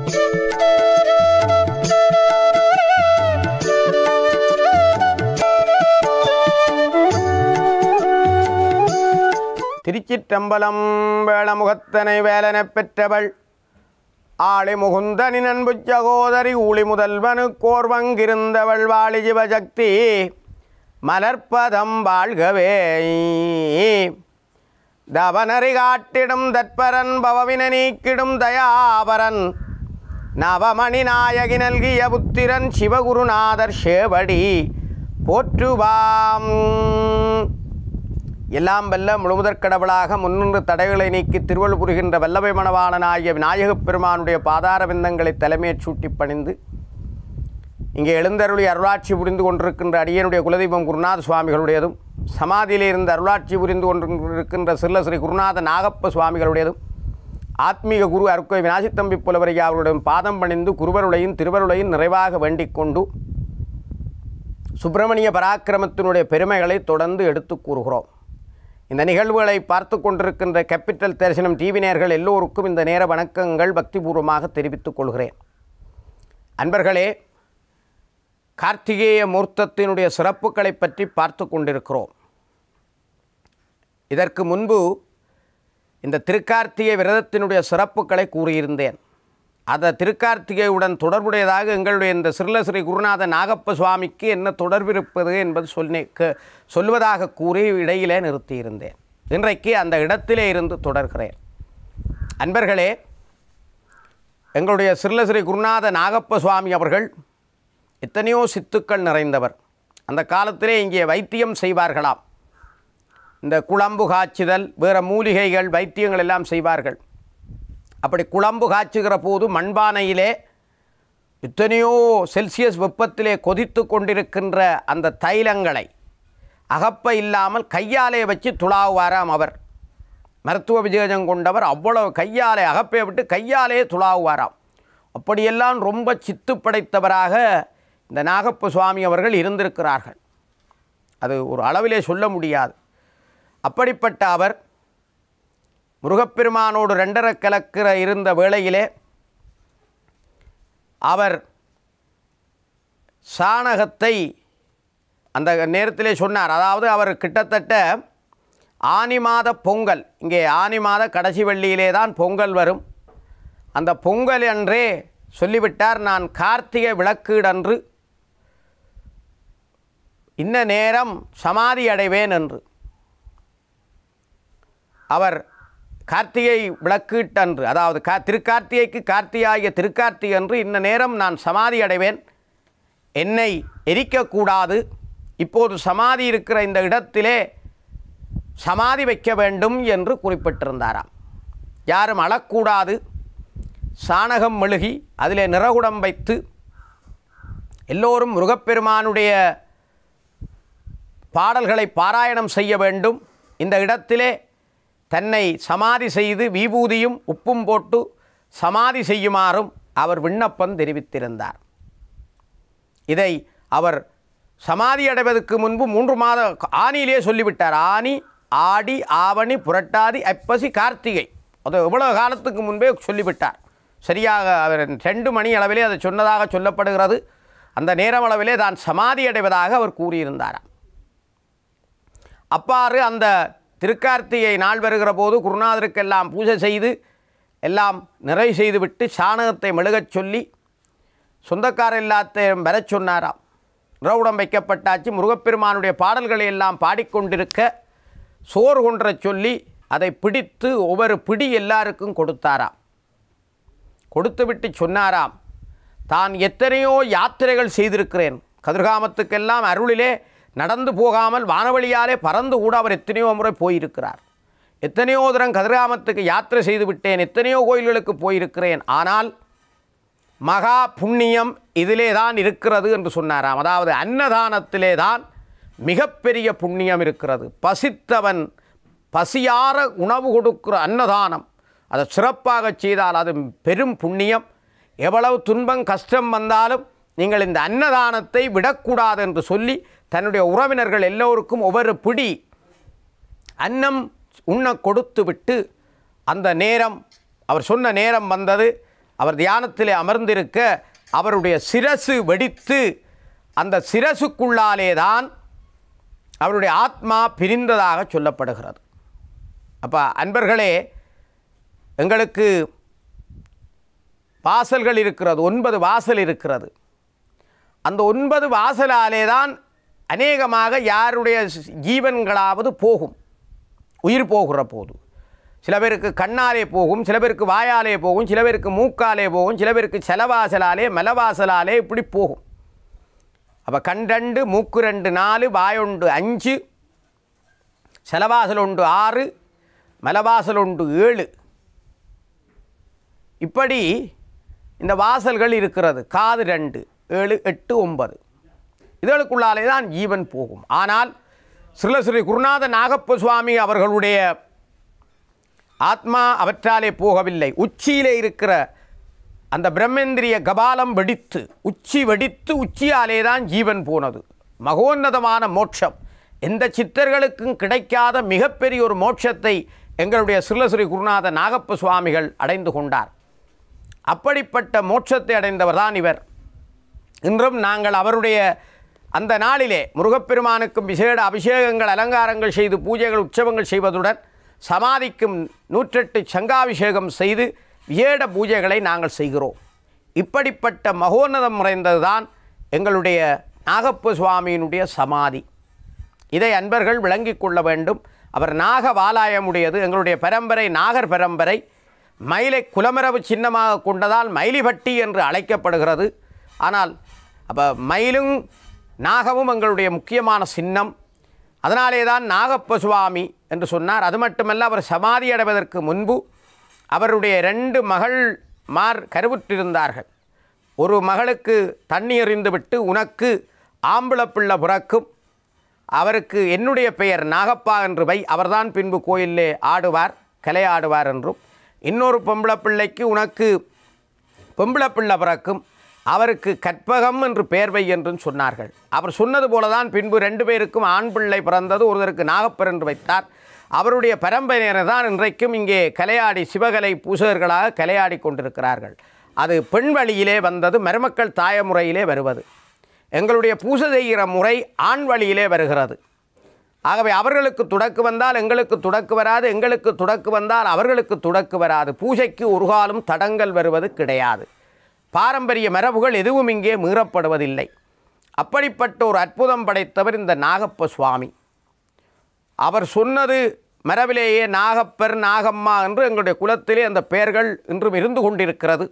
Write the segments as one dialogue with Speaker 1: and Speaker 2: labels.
Speaker 1: திருச்சிற்றம்பலம் வேளமுகத்தனை வேலனப் பெற்றவள் ஆளி முகுந்தனின் அன்பு சகோதரி ஊழி முதல்வனு கோர்வங்கிருந்தவள் வாழி சிவசக்தி மலர்ப்பதம் வாழ்கவே தவனரி காட்டிடும் தற்பரன் பவவின நீக்கிடும் தயாபரன் நவமணி நாயகி நல்கிய புத்திரன் சிவகுருநாதர் சேவடி போற்றுவாம் எல்லாம் வெல்ல முழுமுதற் கடவுளாக முன்னின்று தடைகளை நீக்கி திருவள்ளுவர் புரிகின்ற வல்லமை மணவாளனாகிய விநாயகப் பெருமானுடைய பாதார விந்தங்களை தலைமையைச் சூட்டி பணிந்து இங்கே எழுந்தருளி அருளாட்சி புரிந்து கொண்டிருக்கின்ற அடியனுடைய குலதெய்வம் குருநாத சுவாமிகளுடையதும் சமாதியிலே இருந்து அருளாட்சி புரிந்து கொண்டிருக்கின்ற சில்ல ஸ்ரீ குருநாத நாகப்ப சுவாமிகளுடையதும் ஆத்மீக குரு அருக்கோய் விநாசித்தம்பி புலவரையா அவருடைய பாதம் பணிந்து குருவருளையும் திருவருளையும் நிறைவாக வேண்டிக் கொண்டு சுப்பிரமணிய பராக்கிரமத்தினுடைய பெருமைகளை தொடர்ந்து எடுத்து கூறுகிறோம் இந்த நிகழ்வுகளை பார்த்து கொண்டிருக்கின்ற கேபிட்டல் தரிசனம் டிவி நேயர்கள் எல்லோருக்கும் இந்த நேர வணக்கங்கள் பக்திபூர்வமாக தெரிவித்துக் கொள்கிறேன் அன்பர்களே கார்த்திகேய மூர்த்தத்தினுடைய சிறப்புகளை பற்றி பார்த்து கொண்டிருக்கிறோம் இதற்கு முன்பு இந்த திருக்கார்த்திகை விரதத்தினுடைய சிறப்புகளை கூறியிருந்தேன் அந்த திருக்கார்த்திகையுடன் தொடர்புடையதாக எங்களுடைய இந்த சிறுலஸ்ரீ குருநாத நாகப்ப சுவாமிக்கு என்ன தொடர்பு இருப்பது என்பது சொல்லி க- சொல்வதாக கூறி இடையிலே நிறுத்தியிருந்தேன் இன்றைக்கு அந்த இடத்திலே இருந்து தொடர்கிறேன் அன்பர்களே எங்களுடைய சிறுலஸ்ரீ குருநாத நாகப்ப சுவாமி அவர்கள் எத்தனையோ சித்துக்கள் நிறைந்தவர் அந்த காலத்திலே இங்கே வைத்தியம் செய்வார்களாம் இந்த குழம்பு காய்ச்சுதல் வேறு மூலிகைகள் வைத்தியங்கள் எல்லாம் செய்வார்கள் அப்படி குழம்பு காய்ச்சுகிற போது மண்பானையிலே எத்தனையோ செல்சியஸ் வெப்பத்திலே கொதித்து கொண்டிருக்கின்ற அந்த தைலங்களை அகப்ப இல்லாமல் கையாலே வச்சு துளாவுவாராம் அவர் மருத்துவ விஜயம் கொண்டவர் அவ்வளவு கையாலே அகப்பை விட்டு கையாலே துளாவுவாராம் அப்படியெல்லாம் ரொம்ப சித்து படைத்தவராக இந்த நாகப்ப சுவாமி அவர்கள் இருந்திருக்கிறார்கள் அது ஒரு அளவிலே சொல்ல முடியாது அப்படிப்பட்ட அவர் முருகப்பெருமானோடு ரெண்டரை கலக்கிற இருந்த வேளையிலே அவர் சாணகத்தை அந்த நேரத்திலே சொன்னார் அதாவது அவர் கிட்டத்தட்ட ஆனி மாத பொங்கல் இங்கே ஆனி மாத கடைசி வெள்ளியிலே தான் பொங்கல் வரும் அந்த பொங்கல் அன்றே சொல்லிவிட்டார் நான் கார்த்திகை விளக்கீடன்று இன்ன நேரம் சமாதி அடைவேன் என்று அவர் கார்த்திகை விளக்கீட்டன்று அதாவது கா திருக்கார்த்திகைக்கு கார்த்திகாய திருக்கார்த்திகை அன்று இன்ன நேரம் நான் சமாதி அடைவேன் என்னை எரிக்கக்கூடாது இப்போது சமாதி இருக்கிற இந்த இடத்திலே சமாதி வைக்க வேண்டும் என்று குறிப்பிட்டிருந்தாராம் யாரும் அழக்கூடாது சாணகம் மெழுகி அதிலே நிறகுடம் வைத்து எல்லோரும் முருகப்பெருமானுடைய பாடல்களை பாராயணம் செய்ய வேண்டும் இந்த இடத்திலே தன்னை சமாதி செய்து விபூதியும் உப்பும் போட்டு சமாதி செய்யுமாறும் அவர் விண்ணப்பம் தெரிவித்திருந்தார் இதை அவர் சமாதி அடைவதற்கு முன்பு மூன்று மாத ஆணியிலே சொல்லிவிட்டார் ஆனி ஆடி ஆவணி புரட்டாதி ஐப்பசி கார்த்திகை அது எவ்வளவு காலத்துக்கு முன்பே சொல்லிவிட்டார் சரியாக அவர் ரெண்டு மணி அளவிலே அதை சொன்னதாக சொல்லப்படுகிறது அந்த நேரம் அளவிலே தான் சமாதி அடைவதாக அவர் கூறியிருந்தாராம் அப்பாறு அந்த திருக்கார்த்திகை நாள் வருகிற போது குருநாதருக்கெல்லாம் பூஜை செய்து எல்லாம் நிறைவு செய்துவிட்டு சாணகத்தை மெழுகச் சொல்லி சொந்தக்கார எல்லாத்தையும் வரச் சொன்னாராம் நிறவுடம் வைக்கப்பட்டாச்சு முருகப்பெருமானுடைய பாடல்களை எல்லாம் பாடிக்கொண்டிருக்க சோறு கொன்றச் சொல்லி அதை பிடித்து ஒவ்வொரு பிடி எல்லாருக்கும் கொடுத்தாராம் கொடுத்துவிட்டு சொன்னாராம் தான் எத்தனையோ யாத்திரைகள் செய்திருக்கிறேன் கதிர்காமத்துக்கெல்லாம் அருளிலே நடந்து போகாமல் வானவழியாலே பறந்து கூட அவர் எத்தனையோ முறை போயிருக்கிறார் எத்தனையோ தரம் கதிர்காமத்துக்கு யாத்திரை செய்து விட்டேன் எத்தனையோ கோயில்களுக்கு போயிருக்கிறேன் ஆனால் மகா புண்ணியம் இதிலே தான் இருக்கிறது என்று சொன்னாராம் அதாவது அன்னதானத்திலே தான் மிகப்பெரிய புண்ணியம் இருக்கிறது பசித்தவன் பசியார உணவு கொடுக்கிற அன்னதானம் அதை சிறப்பாக செய்தால் அது பெரும் புண்ணியம் எவ்வளவு துன்பம் கஷ்டம் வந்தாலும் நீங்கள் இந்த அன்னதானத்தை விடக்கூடாது என்று சொல்லி தன்னுடைய உறவினர்கள் எல்லோருக்கும் ஒவ்வொரு பிடி அன்னம் உண்ண கொடுத்து விட்டு அந்த நேரம் அவர் சொன்ன நேரம் வந்தது அவர் தியானத்திலே அமர்ந்திருக்க அவருடைய சிரசு வெடித்து அந்த சிரசுக்குள்ளாலே தான் அவருடைய ஆத்மா பிரிந்ததாக சொல்லப்படுகிறது அப்போ அன்பர்களே எங்களுக்கு வாசல்கள் இருக்கிறது ஒன்பது வாசல் இருக்கிறது அந்த ஒன்பது வாசலாலே தான் அநேகமாக யாருடைய ஜீவன்களாவது போகும் உயிர் போகிற போது சில பேருக்கு கண்ணாலே போகும் சில பேருக்கு வாயாலே போகும் சில பேருக்கு மூக்காலே போகும் சில பேருக்கு செலவாசலாலே மலவாசலாலே இப்படி போகும் அப்போ கண் ரெண்டு மூக்கு ரெண்டு நாலு வாயொண்டு அஞ்சு செலவாசல் ஒன்று ஆறு மலவாசல் ஒன்று ஏழு இப்படி இந்த வாசல்கள் இருக்கிறது காது ரெண்டு ஏழு எட்டு ஒன்பது இதழுக்குள்ளாலே தான் ஜீவன் போகும் ஆனால் ஸ்ரீல ஸ்ரீ குருநாத நாகப்ப சுவாமி அவர்களுடைய ஆத்மா அவற்றாலே போகவில்லை உச்சியிலே இருக்கிற அந்த பிரம்மேந்திரிய கபாலம் வெடித்து உச்சி வெடித்து உச்சியாலே தான் ஜீவன் போனது மகோன்னதமான மோட்சம் எந்த சித்தர்களுக்கும் கிடைக்காத மிகப்பெரிய ஒரு மோட்சத்தை எங்களுடைய ஸ்ரீலஸ்ரீ குருநாத நாகப்ப சுவாமிகள் அடைந்து கொண்டார் அப்படிப்பட்ட மோட்சத்தை அடைந்தவர் தான் இவர் இன்றும் நாங்கள் அவருடைய அந்த நாளிலே முருகப்பெருமானுக்கும் விசேட அபிஷேகங்கள் அலங்காரங்கள் செய்து பூஜைகள் உற்சவங்கள் செய்வதுடன் சமாதிக்கும் நூற்றெட்டு சங்காபிஷேகம் செய்து விசேட பூஜைகளை நாங்கள் செய்கிறோம் இப்படிப்பட்ட மகோன்னதம் முறைந்ததுதான் எங்களுடைய நாகப்ப சுவாமியினுடைய சமாதி இதை அன்பர்கள் விளங்கிக் கொள்ள வேண்டும் அவர் நாக வாலாயமுடையது எங்களுடைய பரம்பரை நாகர் பரம்பரை மயிலை குலமரவு சின்னமாக கொண்டதால் மயிலிபட்டி என்று அழைக்கப்படுகிறது ஆனால் அப்போ மயிலும் நாகமும் எங்களுடைய முக்கியமான சின்னம் அதனாலே தான் நாகப்ப சுவாமி என்று சொன்னார் அது மட்டுமல்ல அவர் சமாதி அடைவதற்கு முன்பு அவருடைய ரெண்டு மகள் மார் கருவுற்றிருந்தார்கள் ஒரு மகளுக்கு தண்ணி எறிந்துவிட்டு உனக்கு ஆம்பளப்பிள்ளை பிறக்கும் அவருக்கு என்னுடைய பெயர் நாகப்பா என்று வை அவர்தான் பின்பு கோயிலே ஆடுவார் கலை ஆடுவார் என்றும் இன்னொரு பொம்பளை பிள்ளைக்கு உனக்கு பொம்பளை பிள்ளை பிறக்கும் அவருக்கு கற்பகம் என்று பெயர் வை என்றும் சொன்னார்கள் அவர் சொன்னது போல தான் பின்பு ரெண்டு பேருக்கும் ஆண் பிள்ளை பிறந்தது ஒருவருக்கு நாகப்பர் என்று வைத்தார் அவருடைய பரம்பரையினர் தான் இன்றைக்கும் இங்கே கலையாடி சிவகலை பூசகர்களாக கலையாடி கொண்டிருக்கிறார்கள் அது பெண் வழியிலே வந்தது மருமக்கள் தாய முறையிலே வருவது எங்களுடைய பூசை செய்கிற முறை ஆண் வழியிலே வருகிறது ஆகவே அவர்களுக்கு துடக்கு வந்தால் எங்களுக்கு துடக்கு வராது எங்களுக்கு துடக்கு வந்தால் அவர்களுக்கு துடக்கு வராது பூஜைக்கு ஒரு காலம் தடங்கள் வருவது கிடையாது பாரம்பரிய மரபுகள் எதுவும் இங்கே மீறப்படுவதில்லை அப்படிப்பட்ட ஒரு அற்புதம் படைத்தவர் இந்த நாகப்ப சுவாமி அவர் சொன்னது மரபிலேயே நாகப்பர் நாகம்மா என்று எங்களுடைய குலத்திலே அந்த பெயர்கள் இன்றும் இருந்து கொண்டிருக்கிறது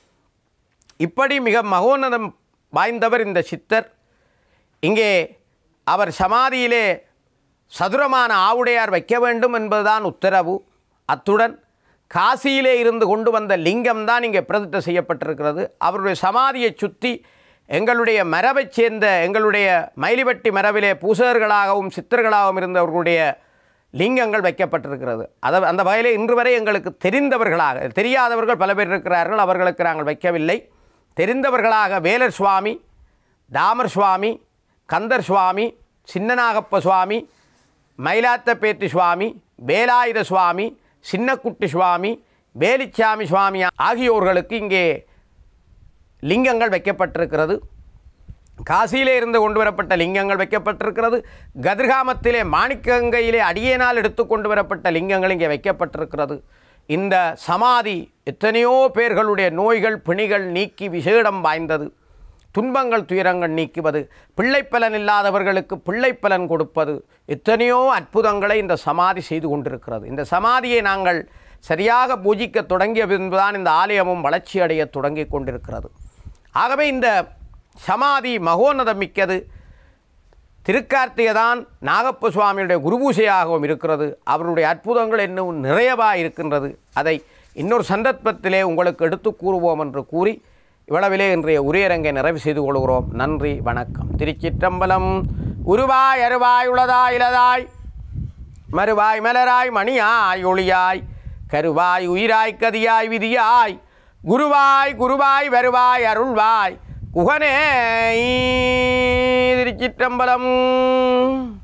Speaker 1: இப்படி மிக மகோன்னதம் வாய்ந்தவர் இந்த சித்தர் இங்கே அவர் சமாதியிலே சதுரமான ஆவுடையார் வைக்க வேண்டும் என்பதுதான் உத்தரவு அத்துடன் காசியிலே இருந்து கொண்டு வந்த லிங்கம் தான் இங்கே பிரதிஷ்டை செய்யப்பட்டிருக்கிறது அவருடைய சமாதியை சுற்றி எங்களுடைய மரபைச் சேர்ந்த எங்களுடைய மயிலிபட்டி மரபிலே பூசகர்களாகவும் சித்தர்களாகவும் இருந்தவர்களுடைய லிங்கங்கள் வைக்கப்பட்டிருக்கிறது அதை அந்த வகையிலே இன்று வரை எங்களுக்கு தெரிந்தவர்களாக தெரியாதவர்கள் பல பேர் இருக்கிறார்கள் அவர்களுக்கு நாங்கள் வைக்கவில்லை தெரிந்தவர்களாக வேலர் சுவாமி தாமர் சுவாமி கந்தர் சுவாமி சின்னநாகப்ப சுவாமி மயிலாத்தப்பேட்டி சுவாமி வேலாயுத சுவாமி சின்னக்குட்டி சுவாமி வேலிச்சாமி சுவாமி ஆகியோர்களுக்கு இங்கே லிங்கங்கள் வைக்கப்பட்டிருக்கிறது காசியிலே இருந்து கொண்டு வரப்பட்ட லிங்கங்கள் வைக்கப்பட்டிருக்கிறது கதிர்காமத்திலே மாணிக்கங்கையிலே அடியேனால் எடுத்து கொண்டு வரப்பட்ட லிங்கங்கள் இங்கே வைக்கப்பட்டிருக்கிறது இந்த சமாதி எத்தனையோ பேர்களுடைய நோய்கள் பிணிகள் நீக்கி விசேடம் வாய்ந்தது துன்பங்கள் துயரங்கள் நீக்குவது பிள்ளைப்பலன் இல்லாதவர்களுக்கு பிள்ளைப்பலன் கொடுப்பது எத்தனையோ அற்புதங்களை இந்த சமாதி செய்து கொண்டிருக்கிறது இந்த சமாதியை நாங்கள் சரியாக பூஜிக்க தொடங்கிய பின்புதான் இந்த ஆலயமும் வளர்ச்சி அடைய தொடங்கி கொண்டிருக்கிறது ஆகவே இந்த சமாதி மகோன்னதம் மிக்கது திருக்கார்த்திகை தான் நாகப்ப சுவாமியுடைய குருபூசையாகவும் இருக்கிறது அவருடைய அற்புதங்கள் இன்னும் நிறையவாக இருக்கின்றது அதை இன்னொரு சந்தர்ப்பத்திலே உங்களுக்கு எடுத்து கூறுவோம் என்று கூறி இவ்வளவிலே இன்றைய உரையரங்கை நிறைவு செய்து கொள்கிறோம் நன்றி வணக்கம் திருச்சிற்றம்பலம் உருவாய் அருவாய் உளதாய் இலதாய் மறுவாய் மலராய் மணியாய் ஒளியாய் கருவாய் உயிராய் கதியாய் விதியாய் குருவாய் குருவாய் வருவாய் அருள்வாய் குகனே திருச்சிற்றம்பலம்